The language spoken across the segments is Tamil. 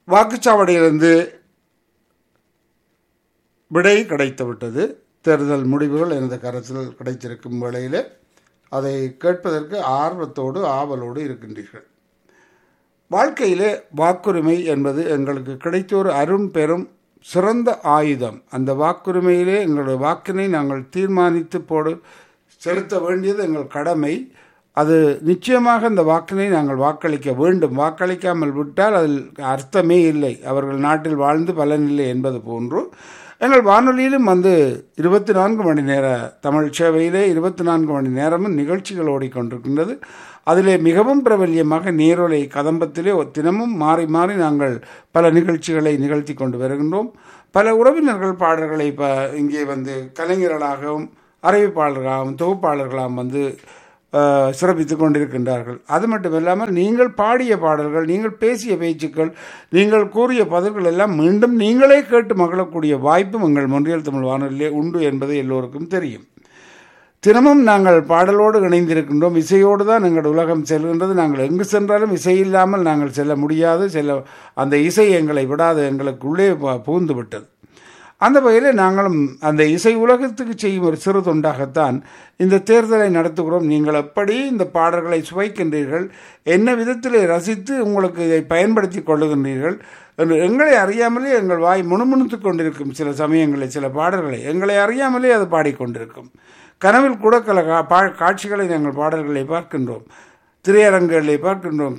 வாக்குச்சாவடியிலிருந்து விடை கிடைத்துவிட்டது தேர்தல் முடிவுகள் எனது கரத்தில் கிடைத்திருக்கும் வேளையில் அதை கேட்பதற்கு ஆர்வத்தோடு ஆவலோடு இருக்கின்றீர்கள் வாழ்க்கையிலே வாக்குரிமை என்பது எங்களுக்கு கிடைத்த ஒரு அரும் பெரும் சிறந்த ஆயுதம் அந்த வாக்குரிமையிலே எங்களுடைய வாக்கினை நாங்கள் தீர்மானித்து போடு செலுத்த வேண்டியது எங்கள் கடமை அது நிச்சயமாக அந்த வாக்கினை நாங்கள் வாக்களிக்க வேண்டும் வாக்களிக்காமல் விட்டால் அதில் அர்த்தமே இல்லை அவர்கள் நாட்டில் வாழ்ந்து பலனில்லை என்பது போன்று எங்கள் வானொலியிலும் வந்து இருபத்தி நான்கு மணி நேர தமிழ் சேவையிலே இருபத்தி நான்கு மணி நேரமும் நிகழ்ச்சிகள் ஓடிக்கொண்டிருக்கின்றது அதிலே மிகவும் பிரபல்யமாக நேரலை கதம்பத்திலே தினமும் மாறி மாறி நாங்கள் பல நிகழ்ச்சிகளை நிகழ்த்தி கொண்டு வருகின்றோம் பல உறவினர்கள் பாடல்களை இப்போ இங்கே வந்து கலைஞர்களாகவும் அறிவிப்பாளர்களாகவும் தொகுப்பாளர்களாகவும் வந்து சிறப்பித்து கொண்டிருக்கின்றார்கள் அது மட்டும் இல்லாமல் நீங்கள் பாடிய பாடல்கள் நீங்கள் பேசிய பேச்சுக்கள் நீங்கள் கூறிய பதில்கள் எல்லாம் மீண்டும் நீங்களே கேட்டு மகிழக்கூடிய வாய்ப்பும் எங்கள் மொன்றியல் தமிழ் வானொலியிலே உண்டு என்பது எல்லோருக்கும் தெரியும் தினமும் நாங்கள் பாடலோடு இணைந்திருக்கின்றோம் இசையோடு தான் எங்கள் உலகம் செல்கின்றது நாங்கள் எங்கு சென்றாலும் இசை இல்லாமல் நாங்கள் செல்ல முடியாது செல்ல அந்த இசை எங்களை விடாது எங்களுக்குள்ளே புகுந்து விட்டது அந்த வகையில் நாங்களும் அந்த இசை உலகத்துக்கு செய்யும் ஒரு சிறு தொண்டாகத்தான் இந்த தேர்தலை நடத்துகிறோம் நீங்கள் எப்படி இந்த பாடல்களை சுவைக்கின்றீர்கள் என்ன விதத்தில் ரசித்து உங்களுக்கு இதை பயன்படுத்தி கொள்ளுகின்றீர்கள் என்று எங்களை அறியாமலே எங்கள் வாய் முணுமுணுத்து கொண்டிருக்கும் சில சமயங்களில் சில பாடல்களை எங்களை அறியாமலே அது பாடிக்கொண்டிருக்கும் கனவில் கூட சில காட்சிகளை நாங்கள் பாடல்களை பார்க்கின்றோம் திரையரங்குகளை பார்க்கின்றோம்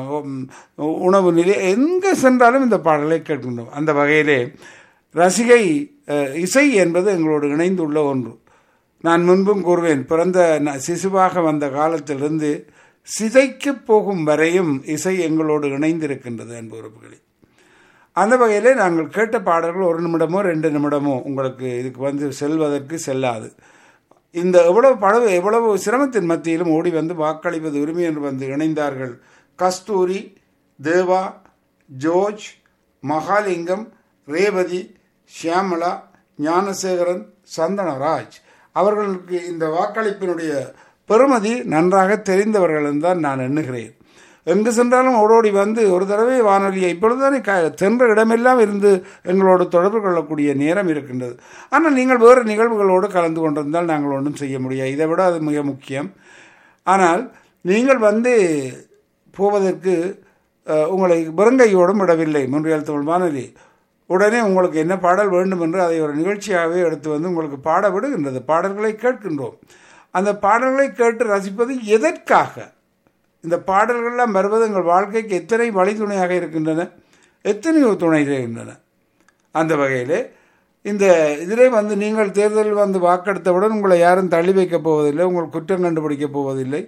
உணவு நிலை எங்கே சென்றாலும் இந்த பாடலை கேட்கின்றோம் அந்த வகையிலே ரசிகை இசை என்பது எங்களோடு இணைந்துள்ள ஒன்று நான் முன்பும் கூறுவேன் பிறந்த சிசுவாக வந்த காலத்திலிருந்து சிதைக்கு போகும் வரையும் இசை எங்களோடு இணைந்திருக்கின்றது என்பவர்களே அந்த வகையிலே நாங்கள் கேட்ட பாடல்கள் ஒரு நிமிடமோ ரெண்டு நிமிடமோ உங்களுக்கு இதுக்கு வந்து செல்வதற்கு செல்லாது இந்த எவ்வளவு படவு எவ்வளவு சிரமத்தின் மத்தியிலும் ஓடி வந்து வாக்களிப்பது உரிமை என்று வந்து இணைந்தார்கள் கஸ்தூரி தேவா ஜோர்ஜ் மகாலிங்கம் ரேவதி ஷியாமலா ஞானசேகரன் சந்தனராஜ் அவர்களுக்கு இந்த வாக்களிப்பினுடைய பெருமதி நன்றாக தெரிந்தவர்கள் தான் நான் எண்ணுகிறேன் எங்கு சென்றாலும் ஓடோடி வந்து ஒரு தடவை வானொலியை இப்பொழுதுதானே க சென்ற இடமெல்லாம் இருந்து எங்களோடு தொடர்பு கொள்ளக்கூடிய நேரம் இருக்கின்றது ஆனால் நீங்கள் வேறு நிகழ்வுகளோடு கலந்து கொண்டிருந்தால் நாங்கள் ஒன்றும் செய்ய முடியாது இதை விட அது மிக முக்கியம் ஆனால் நீங்கள் வந்து போவதற்கு உங்களை வெறுங்கையோடும் விடவில்லை முன்றியல் தமிழ் வானொலி உடனே உங்களுக்கு என்ன பாடல் வேண்டும் என்று அதை ஒரு நிகழ்ச்சியாகவே எடுத்து வந்து உங்களுக்கு பாட விடுகின்றது பாடல்களை கேட்கின்றோம் அந்த பாடல்களை கேட்டு ரசிப்பது எதற்காக இந்த பாடல்கள்லாம் வருவது எங்கள் வாழ்க்கைக்கு எத்தனை வழித்துணையாக இருக்கின்றன எத்தனையோ துணை இருக்கின்றன அந்த வகையிலே இந்த இதிலே வந்து நீங்கள் தேர்தலில் வந்து வாக்கெடுத்தவுடன் உங்களை யாரும் தள்ளி வைக்கப் போவதில்லை உங்கள் குற்றம் கண்டுபிடிக்கப் போவதில்லை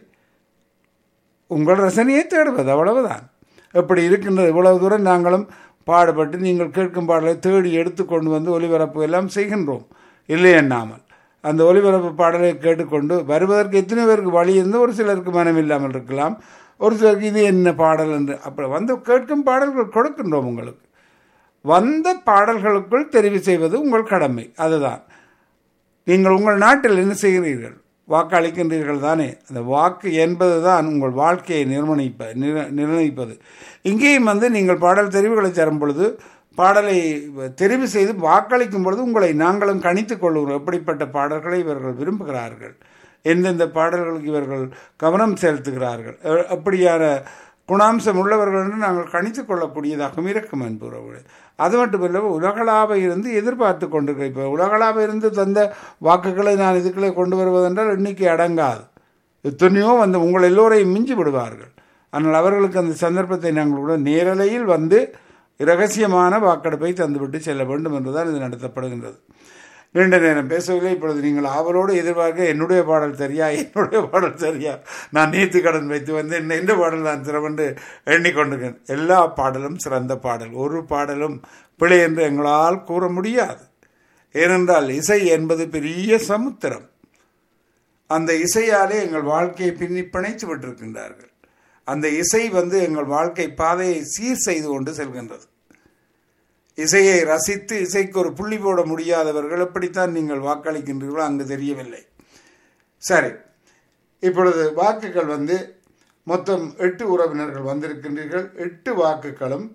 உங்கள் ரசனையை தேடுவது அவ்வளவுதான் எப்படி இருக்கின்றது இவ்வளவு தூரம் நாங்களும் பாடுபட்டு நீங்கள் கேட்கும் பாடலை தேடி எடுத்து கொண்டு வந்து ஒலிபரப்பு எல்லாம் செய்கின்றோம் இல்லை எண்ணாமல் அந்த ஒலிபரப்பு பாடலை கேட்டுக்கொண்டு வருவதற்கு எத்தனை பேருக்கு வழி இருந்து ஒரு சிலருக்கு மனம் இல்லாமல் இருக்கலாம் ஒரு சிலருக்கு இது என்ன பாடல் என்று அப்புறம் வந்து கேட்கும் பாடல்கள் கொடுக்கின்றோம் உங்களுக்கு வந்த பாடல்களுக்குள் தெரிவு செய்வது உங்கள் கடமை அதுதான் நீங்கள் உங்கள் நாட்டில் என்ன செய்கிறீர்கள் வாக்களிக்கின்றீர்கள் தானே அந்த வாக்கு என்பது தான் உங்கள் வாழ்க்கையை நிர்ணயிப்ப நிர்ணயிப்பது இங்கேயும் வந்து நீங்கள் பாடல் தெரிவுகளை தரும் பொழுது பாடலை தெரிவு செய்து வாக்களிக்கும் பொழுது உங்களை நாங்களும் கணித்துக் கொள்கிறோம் எப்படிப்பட்ட பாடல்களை இவர்கள் விரும்புகிறார்கள் எந்தெந்த பாடல்களுக்கு இவர்கள் கவனம் செலுத்துகிறார்கள் அப்படியான குணாம்சம் உள்ளவர்கள் என்று நாங்கள் கணித்துக் கொள்ளக்கூடியதாகவும் இருக்கும் என்பவர்களே அது மட்டுமல்ல உலகளாவ இருந்து எதிர்பார்த்து கொண்டிருக்கிறேன் இப்போ உலகளாவ இருந்து தந்த வாக்குகளை நான் இதுக்களை கொண்டு வருவதென்றால் எண்ணிக்கை அடங்காது எத்தனையோ வந்து உங்கள் எல்லோரையும் மிஞ்சி விடுவார்கள் ஆனால் அவர்களுக்கு அந்த சந்தர்ப்பத்தை நாங்கள் கூட நேரலையில் வந்து இரகசியமான வாக்கெடுப்பை தந்துவிட்டு செல்ல வேண்டும் என்றுதான் இது நடத்தப்படுகின்றது நீண்ட நேரம் பேசவில்லை இப்பொழுது நீங்கள் ஆவலோடு எதிர்பார்க்க என்னுடைய பாடல் சரியா என்னுடைய பாடல் சரியா நான் நீத்து கடன் வைத்து வந்து என்ன எந்த பாடல் நான் சிறவென்று எண்ணிக்கொண்டிருக்கேன் எல்லா பாடலும் சிறந்த பாடல் ஒரு பாடலும் பிழை என்று எங்களால் கூற முடியாது ஏனென்றால் இசை என்பது பெரிய சமுத்திரம் அந்த இசையாலே எங்கள் வாழ்க்கையை பின்னி பிணைத்து விட்டிருக்கின்றார்கள் அந்த இசை வந்து எங்கள் வாழ்க்கை பாதையை சீர் செய்து கொண்டு செல்கின்றது இசையை ரசித்து இசைக்கு ஒரு புள்ளி போட முடியாதவர்கள் எப்படித்தான் நீங்கள் வாக்களிக்கின்றீர்களோ அங்கு தெரியவில்லை சரி இப்பொழுது வாக்குகள் வந்து மொத்தம் எட்டு உறவினர்கள் வந்திருக்கின்றீர்கள் எட்டு வாக்குகளும்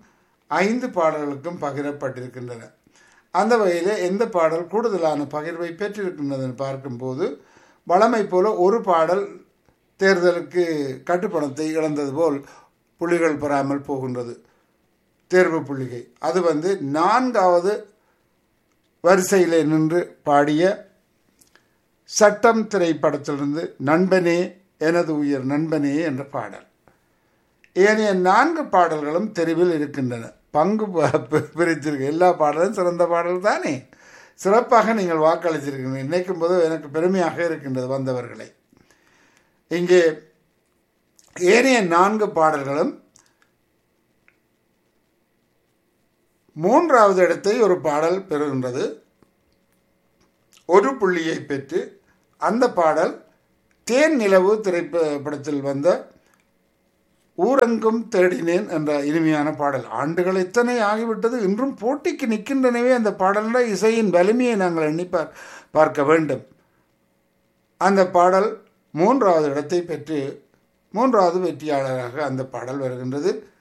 ஐந்து பாடல்களுக்கும் பகிரப்பட்டிருக்கின்றன அந்த வகையில் எந்த பாடல் கூடுதலான பகிர்வை பெற்றிருக்கின்றதுன்னு பார்க்கும்போது வளமை போல ஒரு பாடல் தேர்தலுக்கு கட்டுப்பணத்தை இழந்தது போல் புள்ளிகள் பெறாமல் போகின்றது தேர்வு புள்ளிகை அது வந்து நான்காவது வரிசையில் நின்று பாடிய சட்டம் திரைப்படத்திலிருந்து நண்பனே எனது உயிர் நண்பனே என்ற பாடல் ஏனைய நான்கு பாடல்களும் தெருவில் இருக்கின்றன பங்கு பிரிச்சிருக்கு எல்லா பாடலும் சிறந்த பாடல் தானே சிறப்பாக நீங்கள் வாக்களிச்சிருக்கீங்க நினைக்கும் போது எனக்கு பெருமையாக இருக்கின்றது வந்தவர்களை இங்கே ஏனைய நான்கு பாடல்களும் மூன்றாவது இடத்தை ஒரு பாடல் பெறுகின்றது ஒரு புள்ளியை பெற்று அந்த பாடல் தேன் நிலவு திரைப்படத்தில் வந்த ஊரெங்கும் தேடினேன் என்ற இனிமையான பாடல் ஆண்டுகள் எத்தனை ஆகிவிட்டது இன்றும் போட்டிக்கு நிற்கின்றனவே அந்த பாடலோட இசையின் வலிமையை நாங்கள் எண்ணி பார்க்க வேண்டும் அந்த பாடல் மூன்றாவது இடத்தை பெற்று மூன்றாவது வெற்றியாளராக அந்த பாடல் வருகின்றது